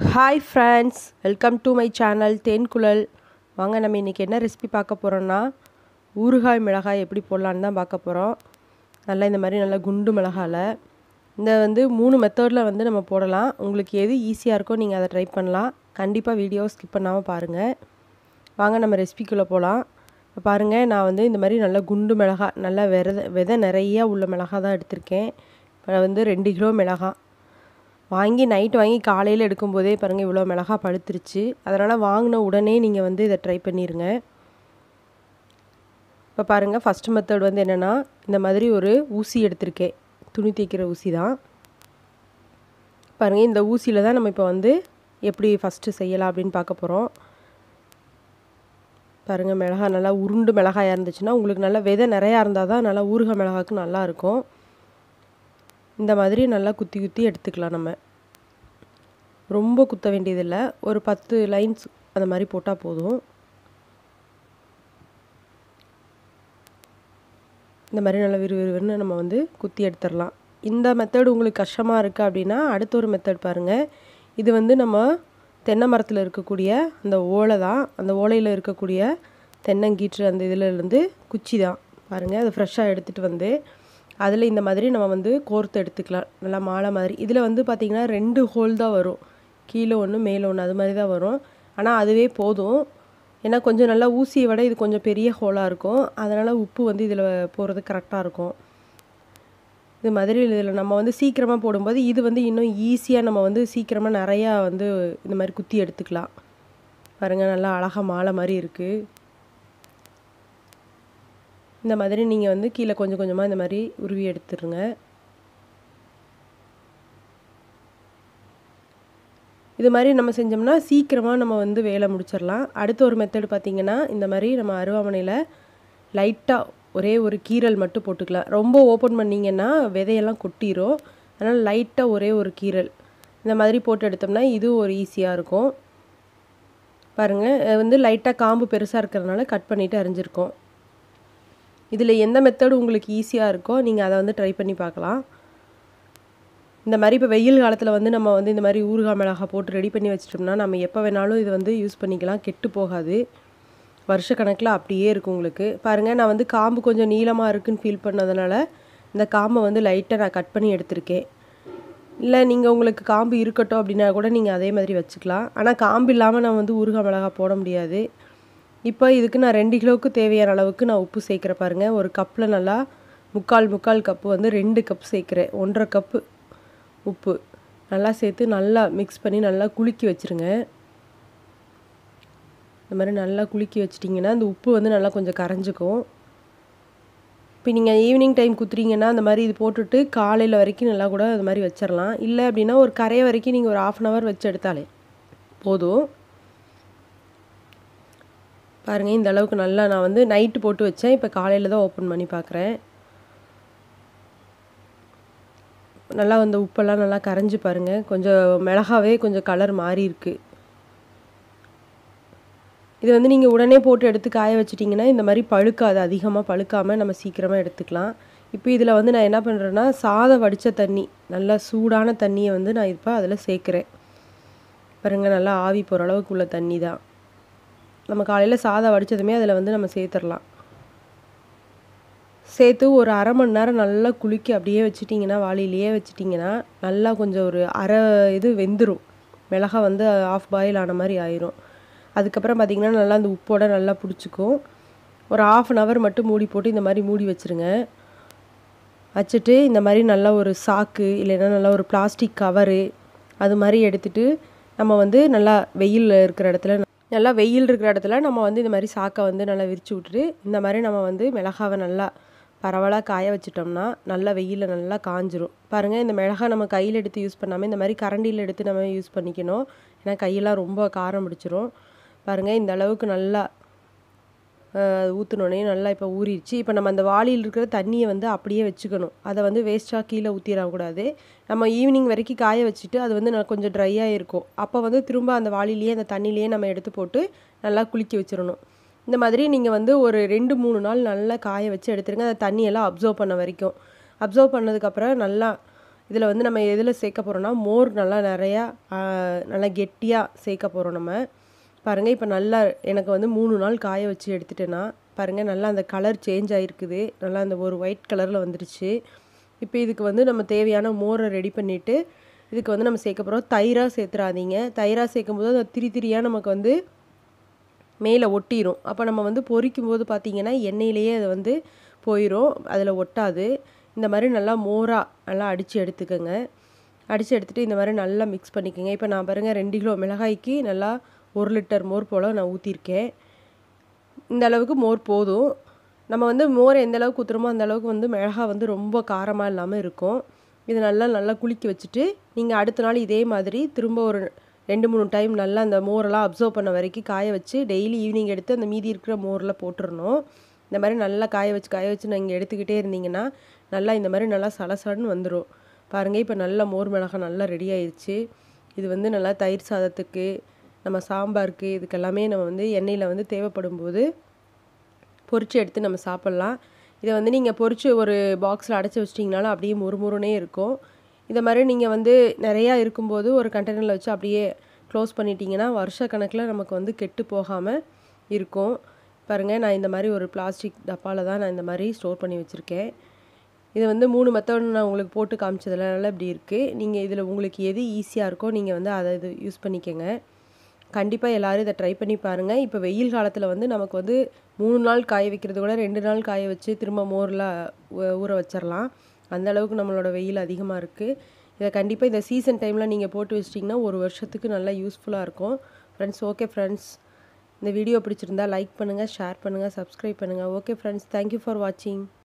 hi friends welcome to my channel தேன்குழல் வாங்க நம்ம இன்றைக்கி என்ன ரெசிபி பார்க்க போகிறோன்னா ஊறுகாய் மிளகாய் எப்படி போடலான்னு தான் பார்க்க போகிறோம் நல்லா இந்த மாதிரி நல்லா குண்டு மிளகாயில் இந்த வந்து மூணு மெத்தடில் வந்து நம்ம போடலாம் உங்களுக்கு எது ஈஸியாக இருக்கோ நீங்கள் அதை ட்ரை பண்ணலாம் கண்டிப்பாக வீடியோ ஸ்கிப் பண்ணாமல் பாருங்கள் வாங்க நம்ம ரெசிபிக்குள்ளே போகலாம் இப்போ பாருங்கள் நான் வந்து இந்த மாதிரி நல்லா குண்டு மிளகாய் நல்லா வித விதை நிறையா உள்ள மிளகாய் தான் எடுத்திருக்கேன் இப்போ வந்து ரெண்டு கிலோ மிளகாய் வாங்கி நைட் வாங்கி காலையில் எடுக்கும்போதே பாருங்கள் இவ்வளோ மிளகா பழுத்துருச்சு அதனால் வாங்கின உடனே நீங்கள் வந்து இதை ட்ரை பண்ணிடுங்க இப்போ பாருங்கள் ஃபஸ்ட் மெத்தட் வந்து என்னென்னா இந்த மாதிரி ஒரு ஊசி எடுத்திருக்கேன் துணி தேய்க்கிற ஊசி தான் பாருங்கள் இந்த ஊசியில் தான் நம்ம இப்போ வந்து எப்படி ஃபஸ்ட்டு செய்யலாம் அப்படின்னு பார்க்க போகிறோம் பாருங்கள் மிளகாய் நல்லா உருண்டு மிளகாயாக இருந்துச்சுன்னா உங்களுக்கு நல்லா விதை நிறையா இருந்தால் தான் நல்லா ஊறுகாய் மிளகாய்க்கு நல்லாயிருக்கும் இந்த மாதிரி நல்லா குத்தி குத்தி எடுத்துக்கலாம் நம்ம ரொம்ப குத்த வேண்டியதில்லை ஒரு பத்து லைன்ஸ் அந்த மாதிரி போட்டால் போதும் இந்த மாதிரி நல்லா விறுவிறுன்னு நம்ம வந்து குத்தி எடுத்துடலாம் இந்த மெத்தட் உங்களுக்கு கஷ்டமாக இருக்குது அப்படின்னா அடுத்த ஒரு மெத்தட் பாருங்கள் இது வந்து நம்ம தென்னை மரத்தில் இருக்கக்கூடிய அந்த ஓலை தான் அந்த ஓலையில் இருக்கக்கூடிய தென்னங்கீற்று அந்த இதில் இருந்து குச்சி தான் பாருங்கள் அதை ஃப்ரெஷ்ஷாக எடுத்துகிட்டு வந்து அதில் இந்த மாதிரி நம்ம வந்து கோர்த்து எடுத்துக்கலாம் நல்லா மாலை மாதிரி இதில் வந்து பார்த்திங்கன்னா ரெண்டு ஹோல் தான் வரும் கீழே ஒன்று மேலே ஒன்று அது மாதிரி தான் வரும் ஆனால் அதுவே போதும் ஏன்னா கொஞ்சம் நல்லா ஊசியை விட இது கொஞ்சம் பெரிய ஹோலாக இருக்கும் அதனால் உப்பு வந்து இதில் போகிறது கரெக்டாக இருக்கும் இது மாதிரி இதில் நம்ம வந்து சீக்கிரமாக போடும்போது இது வந்து இன்னும் ஈஸியாக நம்ம வந்து சீக்கிரமாக நிறையா வந்து இந்த மாதிரி குத்தி எடுத்துக்கலாம் பாருங்கள் நல்லா அழகாக மாலை மாதிரி இருக்குது இந்த மாதிரி நீங்கள் வந்து கீழே கொஞ்சம் கொஞ்சமாக இந்த மாதிரி உருவி எடுத்துருங்க இது மாதிரி நம்ம செஞ்சோம்னா சீக்கிரமாக நம்ம வந்து வேலை முடிச்சிடலாம் அடுத்த ஒரு மெத்தடு பார்த்திங்கன்னா இந்த மாதிரி நம்ம அருவாமனையில் லைட்டாக ஒரே ஒரு கீரல் மட்டும் போட்டுக்கலாம் ரொம்ப ஓப்பன் பண்ணிங்கன்னா விதையெல்லாம் கொட்டிடும் அதனால் லைட்டாக ஒரே ஒரு கீரல் இந்த மாதிரி போட்டு எடுத்தோம்னா இதுவும் ஒரு ஈஸியாக இருக்கும் பாருங்கள் வந்து லைட்டாக காம்பு பெருசாக இருக்கிறதுனால கட் பண்ணிவிட்டு அரிஞ்சிருக்கோம் இதில் எந்த மெத்தடு உங்களுக்கு ஈஸியாக இருக்கோ நீங்கள் அதை வந்து ட்ரை பண்ணி பார்க்கலாம் இந்த மாதிரி இப்போ வெயில் காலத்தில் வந்து நம்ம வந்து இந்த மாதிரி ஊறுகாய் மிளகாய் போட்டு ரெடி பண்ணி வச்சிட்டோம்னா நம்ம எப்போ வேணாலும் இது வந்து யூஸ் பண்ணிக்கலாம் கெட்டு போகாது வருஷக்கணக்கில் அப்படியே இருக்கும் உங்களுக்கு பாருங்கள் நான் வந்து காம்பு கொஞ்சம் நீளமாக இருக்குன்னு ஃபீல் பண்ணதுனால இந்த காம்பை வந்து லைட்டாக நான் கட் பண்ணி எடுத்திருக்கேன் இல்லை நீங்கள் உங்களுக்கு காம்பு இருக்கட்டும் அப்படின்னா கூட நீங்கள் அதே மாதிரி வச்சுக்கலாம் ஆனால் காம்பு இல்லாமல் நான் வந்து ஊறுகாய் மிளகாய் போட முடியாது இப்போ இதுக்கு நான் ரெண்டு கிலோவுக்கு தேவையான அளவுக்கு நான் உப்பு சேர்க்குறேன் பாருங்கள் ஒரு கப்பில் நல்லா முக்கால் முக்கால் கப்பு வந்து ரெண்டு கப் சேர்க்குறேன் ஒன்றரை கப்பு உப்பு நல்லா சேர்த்து நல்லா மிக்ஸ் பண்ணி நல்லா குலுக்கி வச்சுருங்க இந்த மாதிரி நல்லா குலுக்கி வச்சிட்டிங்கன்னா அந்த உப்பு வந்து நல்லா கொஞ்சம் கரைஞ்சிக்கும் இப்போ நீங்கள் ஈவினிங் டைம் குத்துறீங்கன்னா அந்த மாதிரி இது போட்டுட்டு காலையில் வரைக்கும் நல்லா கூட அது மாதிரி வச்சிடலாம் இல்லை அப்படின்னா ஒரு கரையை வரைக்கும் நீங்கள் ஒரு ஆஃப் அன் ஹவர் வச்சு எடுத்தாலே போதும் பாருங்கள் இந்த அளவுக்கு நல்லா நான் வந்து நைட்டு போட்டு வச்சேன் இப்போ காலையில் தான் ஓப்பன் பண்ணி பார்க்குறேன் நல்லா அந்த உப்பெல்லாம் நல்லா கரைஞ்சி பாருங்கள் கொஞ்சம் மிளகாவே கொஞ்சம் கலர் மாறி இருக்குது இது வந்து நீங்கள் உடனே போட்டு எடுத்து காய வச்சிட்டிங்கன்னா இந்த மாதிரி பழுக்காது அதிகமாக பழுக்காமல் நம்ம சீக்கிரமாக எடுத்துக்கலாம் இப்போ இதில் வந்து நான் என்ன பண்ணுறேன்னா சாதம் வடித்த தண்ணி நல்லா சூடான தண்ணியை வந்து நான் இப்போ அதில் சேர்க்குறேன் பாருங்கள் நல்லா ஆவி போகிற அளவுக்கு உள்ள தண்ணி தான் நம்ம காலையில் சாதம் வடித்ததுமே அதில் வந்து நம்ம சேர்த்துடலாம் சேர்த்து ஒரு அரை மணி நேரம் நல்லா குலுக்கி அப்படியே வச்சிட்டிங்கன்னா வாளிலேயே வச்சிட்டிங்கன்னா நல்லா கொஞ்சம் ஒரு அரை இது வெந்துடும் மிளகா வந்து ஆஃப் பாயில் ஆன மாதிரி ஆயிரும் அதுக்கப்புறம் பார்த்திங்கன்னா நல்லா அந்த உப்போட நல்லா பிடிச்சிக்கும் ஒரு ஆஃப் அன் ஹவர் மட்டும் மூடி போட்டு இந்த மாதிரி மூடி வச்சுருங்க வச்சுட்டு இந்த மாதிரி நல்லா ஒரு சாக்கு இல்லைன்னா நல்லா ஒரு பிளாஸ்டிக் கவரு அது மாதிரி எடுத்துகிட்டு நம்ம வந்து நல்லா வெயில் இருக்கிற இடத்துல நல்லா வெயில் இருக்கிற இடத்துல நம்ம வந்து இந்த மாதிரி சாக்கை வந்து நல்லா விரித்து விட்டுட்டு இந்த மாதிரி நம்ம வந்து மிளகாவை நல்லா பரவலாக காய வச்சிட்டோம்னா நல்லா வெயிலில் நல்லா காஞ்சிரும் பாருங்கள் இந்த மிளகாய் நம்ம கையில் எடுத்து யூஸ் பண்ணாமல் இந்த மாதிரி கரண்டியில் எடுத்து நம்ம யூஸ் பண்ணிக்கணும் ஏன்னா கையெல்லாம் ரொம்ப காரம் பிடிச்சிரும் பாருங்கள் இந்த அளவுக்கு நல்லா ஊற்றினோடனே நல்லா இப்போ ஊறிடுச்சு இப்போ நம்ம அந்த வாளியில் இருக்கிற தண்ணியை வந்து அப்படியே வச்சுக்கணும் அதை வந்து வேஸ்ட்டாக கீழே ஊற்றிடக்கூடாது நம்ம ஈவினிங் வரைக்கும் காய வச்சுட்டு அது வந்து கொஞ்சம் ட்ரையாக இருக்கும் அப்போ வந்து திரும்ப அந்த வாளிலேயே அந்த தண்ணியிலேயே நம்ம எடுத்து போட்டு நல்லா குளிக்க வச்சிடணும் இந்த மாதிரி நீங்கள் வந்து ஒரு ரெண்டு மூணு நாள் நல்லா காய வச்சு எடுத்துருங்க அந்த தண்ணியெல்லாம் அப்சர்வ் பண்ண வரைக்கும் அப்சர்வ் பண்ணதுக்கப்புறம் நல்லா இதில் வந்து நம்ம எதில் சேர்க்க போகிறோம்னா மோர் நல்லா நிறையா நல்லா கெட்டியாக சேர்க்க போகிறோம் நம்ம பாருங்கள் இப்போ நல்லா எனக்கு வந்து மூணு நாள் காய வச்சு எடுத்துட்டேன்னா பாருங்கள் நல்லா அந்த கலர் சேஞ்ச் ஆகிருக்குது நல்லா அந்த ஒரு ஒயிட் கலரில் வந்துருச்சு இப்போ இதுக்கு வந்து நம்ம தேவையான மோரை ரெடி பண்ணிவிட்டு இதுக்கு வந்து நம்ம சேர்க்க போகிறோம் தயிராக சேர்த்துறாதீங்க தயிராக சேர்க்கும் போது அந்த திரி திரியாக நமக்கு வந்து மேலே ஒட்டிடும் அப்போ நம்ம வந்து பொரிக்கும் போது பார்த்திங்கன்னா எண்ணெயிலேயே அது வந்து போயிடும் அதில் ஒட்டாது இந்த மாதிரி நல்லா மோராக நல்லா அடித்து எடுத்துக்கோங்க அடித்து எடுத்துகிட்டு இந்த மாதிரி நல்லா மிக்ஸ் பண்ணிக்கோங்க இப்போ நான் பாருங்கள் ரெண்டு கிலோ மிளகாய்க்கு நல்லா ஒரு லிட்டர் மோர் போல் நான் ஊற்றிருக்கேன் இந்த அளவுக்கு மோர் போதும் நம்ம வந்து மோர் எந்த அளவுக்கு ஊற்றுறோமோ அந்த அளவுக்கு வந்து மிளகா வந்து ரொம்ப காரமாக இல்லாமல் இருக்கும் இது நல்லா நல்லா குளிக்க வச்சுட்டு நீங்கள் அடுத்த நாள் இதே மாதிரி திரும்ப ஒரு ரெண்டு மூணு டைம் நல்லா அந்த மோரெல்லாம் அப்சர்வ் பண்ண வரைக்கும் காய வச்சு டெய்லி ஈவினிங் எடுத்து அந்த மீதி இருக்கிற மோரில் போட்டுடணும் இந்த மாதிரி நல்லா காய வச்சு காய வச்சு நீங்கள் எடுத்துக்கிட்டே இருந்தீங்கன்னா நல்லா இந்த மாதிரி நல்லா சலசலன்னு வந்துடும் பாருங்கள் இப்போ நல்லா மோர் மிளகாய் நல்லா ரெடி ஆயிடுச்சு இது வந்து நல்லா தயிர் சாதத்துக்கு நம்ம சாம்பாருக்கு இதுக்கெல்லாமே நம்ம வந்து எண்ணெயில் வந்து தேவைப்படும் போது பொரிச்சு எடுத்து நம்ம சாப்பிட்லாம் இதை வந்து நீங்கள் பொரிச்சு ஒரு பாக்ஸில் அடைச்சி வச்சிட்டிங்கனாலும் அப்படியே முறுமுறுனே இருக்கும் இந்த மாதிரி நீங்கள் வந்து நிறையா இருக்கும்போது ஒரு கண்டெய்னரில் வச்சு அப்படியே க்ளோஸ் பண்ணிட்டீங்கன்னா வருஷ கணக்கில் நமக்கு வந்து கெட்டு போகாமல் இருக்கும் பாருங்கள் நான் இந்த மாதிரி ஒரு பிளாஸ்டிக் டப்பாவில் தான் நான் இந்த மாதிரி ஸ்டோர் பண்ணி வச்சுருக்கேன் இது வந்து மூணு மெத்தட் நான் உங்களுக்கு போட்டு காமிச்சதுனால இப்படி இருக்குது நீங்கள் இதில் உங்களுக்கு எது ஈஸியாக இருக்கோ நீங்கள் வந்து அதை இது யூஸ் பண்ணிக்கோங்க கண்டிப்பாக எல்லோரும் இதை ட்ரை பண்ணி பாருங்கள் இப்போ வெயில் காலத்தில் வந்து நமக்கு வந்து மூணு நாள் காய வைக்கிறது கூட ரெண்டு நாள் காய வச்சு திரும்ப மோரில் ஊற வச்சிடலாம் அந்த அளவுக்கு நம்மளோட வெயில் அதிகமாக இருக்குது இதை கண்டிப்பாக இந்த சீசன் டைமில் நீங்கள் போட்டு வச்சிட்டிங்கன்னா ஒரு வருஷத்துக்கு நல்லா யூஸ்ஃபுல்லாக இருக்கும் ஃப்ரெண்ட்ஸ் ஓகே ஃப்ரெண்ட்ஸ் இந்த வீடியோ பிடிச்சிருந்தா லைக் பண்ணுங்கள் ஷேர் பண்ணுங்கள் சப்ஸ்கிரைப் பண்ணுங்கள் ஓகே ஃப்ரெண்ட்ஸ் தேங்க்யூ ஃபார் வாட்சிங்